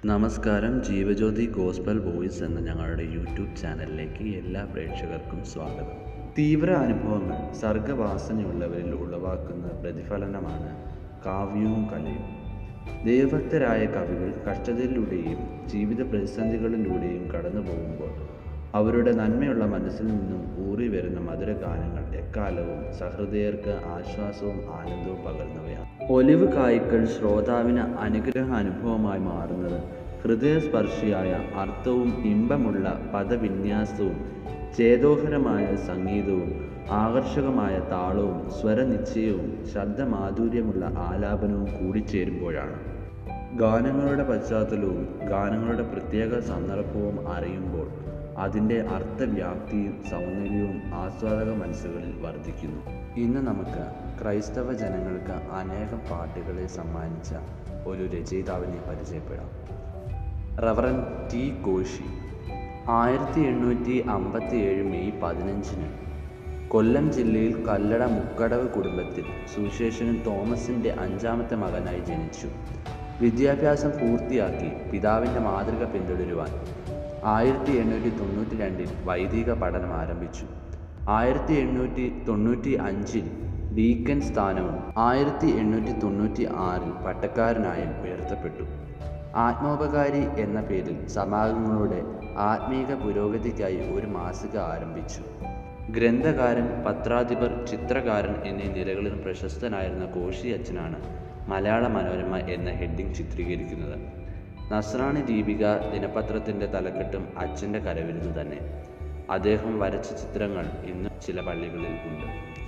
നമസ്കാരം ജീവജ്യോതി gospel voice എന്ന ഞങ്ങളുടെ യൂട്യൂബ് ചാനലിലേക്ക് എല്ലാ പ്രേക്ഷകർക്കും സ്വാഗതം തീവ്ര അനുഭവങ്ങൾ സർഗവാസനയുള്ളവരിൽ ഉളവാക്കുന്ന പ്രതിഫലനമാണ് കാവ്യവും കലയും ദൈവഭക്തരായ കവികൾ കഷ്ടതയിലൂടെയും ജീവിത പ്രതിസന്ധികളിലൂടെയും കടന്നു പോകുമ്പോൾ അവരുടെ നന്മയുള്ള മനസ്സിൽ നിന്നും ഊറി വരുന്ന മധുരഗാനങ്ങൾ എക്കാലവും സഹൃദയർക്ക് ആശ്വാസവും ആനന്ദവും പകർന്നവയാണ് ഒലിവ് കായ്ക്കൾ ശ്രോതാവിന് അനുഗ്രഹ അനുഭവമായി മാറുന്നത് ഹൃദയസ്പർശിയായ അർത്ഥവും ഇമ്പമുള്ള പദവിന്യാസവും ചേതോഹരമായ സംഗീതവും ആകർഷകമായ താളവും സ്വരനിശ്ചയവും ശബ്ദമാധുര്യമുള്ള ആലാപനവും കൂടിച്ചേരുമ്പോഴാണ് ഗാനങ്ങളുടെ പശ്ചാത്തലവും ഗാനങ്ങളുടെ പ്രത്യേക സന്ദർഭവും അറിയുമ്പോൾ അതിൻ്റെ അർത്ഥവ്യാപ്തിയും സൗന്ദര്യവും ആസ്വാദക മനസ്സുകളിൽ വർദ്ധിക്കുന്നു ഇന്ന് നമുക്ക് ക്രൈസ്തവ ജനങ്ങൾക്ക് അനേകം പാട്ടുകളെ സമ്മാനിച്ച ഒരു രചയിതാവിനെ പരിചയപ്പെടാം റവറൻ ടി കോശി ആയിരത്തി എണ്ണൂറ്റി അമ്പത്തി ഏഴ് മെയ് പതിനഞ്ചിന് കൊല്ലം ജില്ലയിൽ കല്ലട മുക്കടവ് കുടുംബത്തിൽ സുശേഷനും തോമസിൻ്റെ അഞ്ചാമത്തെ മകനായി ജനിച്ചു വിദ്യാഭ്യാസം പൂർത്തിയാക്കി പിതാവിൻ്റെ മാതൃക പിന്തുടരുവാൻ ആയിരത്തി എണ്ണൂറ്റി തൊണ്ണൂറ്റി രണ്ടിൽ വൈദിക പഠനം ആരംഭിച്ചു ആയിരത്തി എണ്ണൂറ്റി തൊണ്ണൂറ്റി അഞ്ചിൽ ഡീക്കൻ സ്ഥാനവും ആയിരത്തി എണ്ണൂറ്റി തൊണ്ണൂറ്റി ആറിൽ പട്ടക്കാരനായും ഉയർത്തപ്പെട്ടു ആത്മോപകാരി എന്ന പേരിൽ സമാഗങ്ങളുടെ ആത്മീക പുരോഗതിക്കായി ഒരു മാസിക ആരംഭിച്ചു ഗ്രന്ഥകാരൻ പത്രാധിപർ ചിത്രകാരൻ എന്നീ നിലകളിൽ പ്രശസ്തനായിരുന്ന കോശി അച്ഛനാണ് മലയാള മനോരമ എന്ന ഹെഡിങ് ചിത്രീകരിക്കുന്നത് നസ്രാണി ദീപിക ദിനപത്രത്തിൻ്റെ തലക്കെട്ടും അച്ഛൻ്റെ കരവിരുത് തന്നെ അദ്ദേഹം വരച്ച ചിത്രങ്ങൾ ഇന്നും ചില പള്ളികളിൽ ഉണ്ട്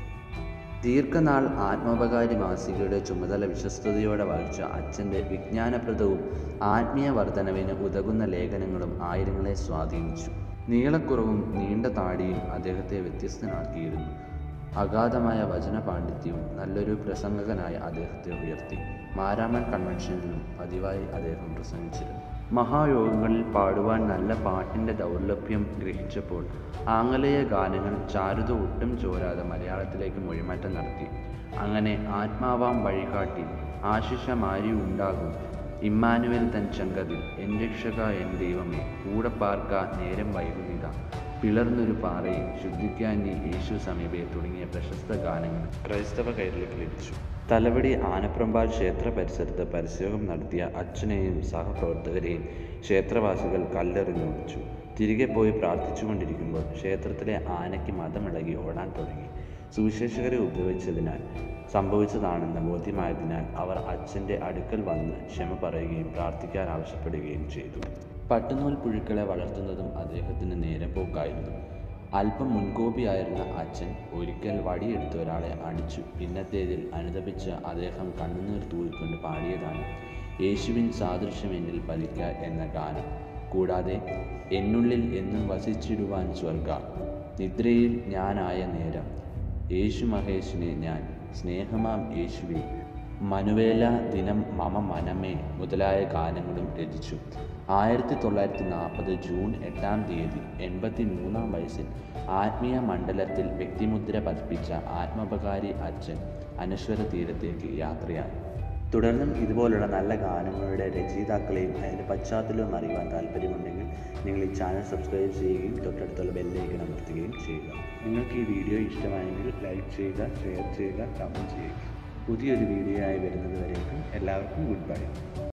ദീർഘനാൾ ആത്മോപകാരി മാസികയുടെ ചുമതല വിശ്വസ്തയോടെ വഹിച്ച അച്ഛൻ്റെ വിജ്ഞാനപ്രദവും ആത്മീയ വർധനവിന് ഉതകുന്ന ലേഖനങ്ങളും ആയിരങ്ങളെ സ്വാധീനിച്ചു നീളക്കുറവും നീണ്ട താടിയും അദ്ദേഹത്തെ വ്യത്യസ്തനാക്കിയിരുന്നു അഗാധമായ വചന പാണ്ഡിത്യവും നല്ലൊരു പ്രസംഗകനായ അദ്ദേഹത്തെ ഉയർത്തി മാരാമൺ കൺവെൻഷനിലും പതിവായി അദ്ദേഹം പ്രസംഗിച്ചിരുന്നു മഹായോഗങ്ങളിൽ പാടുവാൻ നല്ല പാട്ടിൻ്റെ ദൗർലഭ്യം ഗ്രഹിച്ചപ്പോൾ ആംഗലേയ ഗാനങ്ങൾ ചാരുത ഒട്ടും ചോരാതെ മലയാളത്തിലേക്ക് മൊഴിമാറ്റം നടത്തി അങ്ങനെ ആത്മാവാം വഴികാട്ടി ആശിഷമാരി ഉണ്ടാകും ഇമ്മാനുവൽ തൻ ചങ്കതിൽ എൻ രക്ഷക എൻ ദൈവമേ കൂടെ പാർക്ക നേരം വൈകുന്നിത പിളർന്നൊരു പാറയെ ശുദ്ധിക്കാൻ നീ യേശു സമീപേ തുടങ്ങിയ പ്രശസ്ത ഗാനങ്ങൾ ക്രൈസ്തവ കൈരളിക്ക് ലഭിച്ചു തലവടി ആനപ്രമ്പാൽ ക്ഷേത്ര പരിസരത്ത് പരസ്യോഗം നടത്തിയ അച്ഛനെയും സഹപ്രവർത്തകരെയും ക്ഷേത്രവാസികൾ കല്ലെറിഞ്ഞോടിച്ചു തിരികെ പോയി പ്രാർത്ഥിച്ചുകൊണ്ടിരിക്കുമ്പോൾ ക്ഷേത്രത്തിലെ ആനയ്ക്ക് മതമിളകി ഓടാൻ തുടങ്ങി സുവിശേഷകരെ ഉപയോഗിച്ചതിനാൽ സംഭവിച്ചതാണെന്ന് ബോധ്യമായതിനാൽ അവർ അച്ഛൻ്റെ അടുക്കൽ വന്ന് ക്ഷമ പറയുകയും പ്രാർത്ഥിക്കാൻ ആവശ്യപ്പെടുകയും ചെയ്തു പട്ടുനൂൽ പുഴുക്കളെ വളർത്തുന്നതും അദ്ദേഹത്തിന് നേരമ്പോക്കായിരുന്നു അല്പം മുൻകോപിയായിരുന്ന അച്ഛൻ ഒരിക്കൽ വടിയെടുത്ത് ഒരാളെ അടിച്ചു പിന്നത്തേതിൽ അനുദപിച്ച് അദ്ദേഹം കണ്ണുനീർ തൂയിക്കൊണ്ട് പാടിയതാണ് യേശുവിൻ സാദൃശ്യം എന്നിൽ പലിക്ക എന്ന ഗാനം കൂടാതെ എന്നുള്ളിൽ എന്നും വസിച്ചിടുവാൻ സ്വർഗ നിദ്രയിൽ ഞാനായ നേരം യേശു മഹേഷിനെ ഞാൻ സ്നേഹമാം യേശുവെ മനുവേല ദിനം മമ മനമേ മുതലായ ഗാനങ്ങളും രചിച്ചു ആയിരത്തി തൊള്ളായിരത്തി നാൽപ്പത് ജൂൺ എട്ടാം തീയതി എൺപത്തി മൂന്നാം വയസ്സിൽ ആത്മീയ മണ്ഡലത്തിൽ വ്യക്തിമുദ്ര പതിപ്പിച്ച ആത്മോപകാരി അച്ഛൻ അനശ്വര തീരത്തേക്ക് യാത്രയായി തുടർന്നും ഇതുപോലുള്ള നല്ല ഗാനങ്ങളുടെ രചയിതാക്കളെയും അതിൻ്റെ പശ്ചാത്തലവും അറിയുവാൻ താല്പര്യമുണ്ടെങ്കിൽ നിങ്ങൾ ഈ ചാനൽ സബ്സ്ക്രൈബ് ചെയ്യുകയും തൊട്ടടുത്തുള്ള ബെല്ലേക്ക് അമർത്തുകയും ചെയ്യുക നിങ്ങൾക്ക് ഈ വീഡിയോ ഇഷ്ടമായെങ്കിൽ ലൈക്ക് ചെയ്യുക ഷെയർ ചെയ്യുക കമൻറ്റ് ചെയ്യുക പുതിയൊരു വീഡിയോ ആയി വരുന്നത് വരേക്കും എല്ലാവർക്കും ഗുഡ് ബൈ